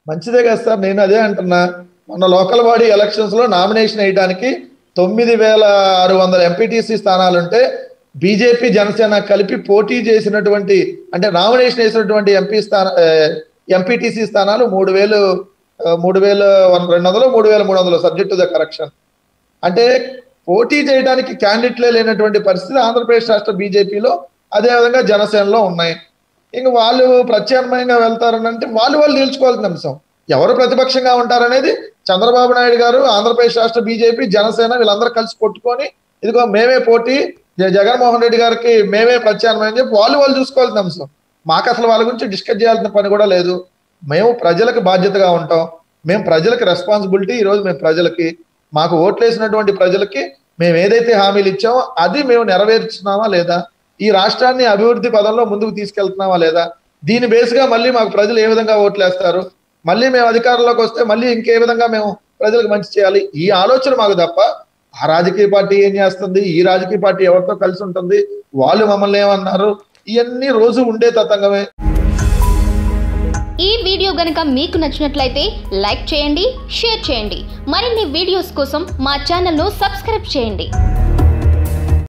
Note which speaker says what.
Speaker 1: మంచిదే కదా సార్ నేను అదే అంటున్నా మొన్న లోకల్ బాడీ ఎలక్షన్స్ లో నామినేషన్ వేయడానికి తొమ్మిది వేల ఆరు వందల ఎంపీటీసీ స్థానాలుంటే బీజేపీ జనసేన కలిపి పోటీ చేసినటువంటి అంటే నామినేషన్ వేసినటువంటి ఎంపీ స్థాన ఎంపీటీసీ స్థానాలు మూడు వేలు ఆ, మూడు వేల రెండు వందలు మూడు వేల మూడు వందలు సబ్జెక్ట్ టు ద కరెక్షన్ అంటే పోటీ చేయడానికి క్యాండిడేట్లే లేనటువంటి పరిస్థితి ఆంధ్రప్రదేశ్ రాష్ట్ర బీజేపీలో అదేవిధంగా జనసేనలో ఉన్నాయి ఇంక వాళ్ళు ప్రత్యామ్నాయంగా వెళ్తారని అంటే వాళ్ళు వాళ్ళు నిలుచుకోవాల్సిన అంశం ఎవరు ప్రతిపక్షంగా ఉంటారనేది చంద్రబాబు నాయుడు గారు ఆంధ్రప్రదేశ్ రాష్ట్ర బీజేపీ జనసేన వీళ్ళందరూ కలిసి కొట్టుకొని ఇదిగో మేమే పోటీ జ- జగన్మోహన్ రెడ్డి గారికి మేమే ప్రత్యామ్నాయం చెప్పి వాళ్ళు వాళ్ళు చూసుకోవాల్సిన అంశం మాకు అసలు వాళ్ళ గురించి డిస్కస్ చేయాల్సిన పని కూడా లేదు మేము ప్రజలకు బాధ్యతగా ఉంటాం మేము ప్రజలకు రెస్పాన్సిబిలిటీ ఈ రోజు మేము ప్రజలకి మాకు ఓట్లేసినటువంటి ప్రజలకి మేము ఏదైతే హామీలు ఇచ్చామో అది మేము నెరవేర్చున్నామా లేదా ఈ రాష్ట్రాన్ని అభివృద్ధి పదంలో ముందుకు తీసుకెళ్తున్నామా లేదా దీని బేస్గా మళ్ళీ మాకు ప్రజలు ఏ విధంగా ఓట్లేస్తారు మళ్ళీ మేము అధికారంలోకి వస్తే మళ్ళీ ఇంకే విధంగా మేము ప్రజలకు మంచి చేయాలి ఈ ఆలోచన మాకు తప్ప ఆ రాజకీయ పార్టీ ఏం చేస్తుంది ఈ రాజకీయ పార్టీ ఎవరితో కలిసి ఉంటుంది వాళ్ళు మమ్మల్ని ఏమన్నారు ఇవన్నీ రోజు ఉండే తతంగమే
Speaker 2: ఈ వీడియో గనుక మీకు నచ్చినట్లయితే లైక్ చేయండి షేర్ చేయండి మరిన్ని వీడియోస్ కోసం మా ఛానల్ను సబ్స్క్రైబ్ చేయండి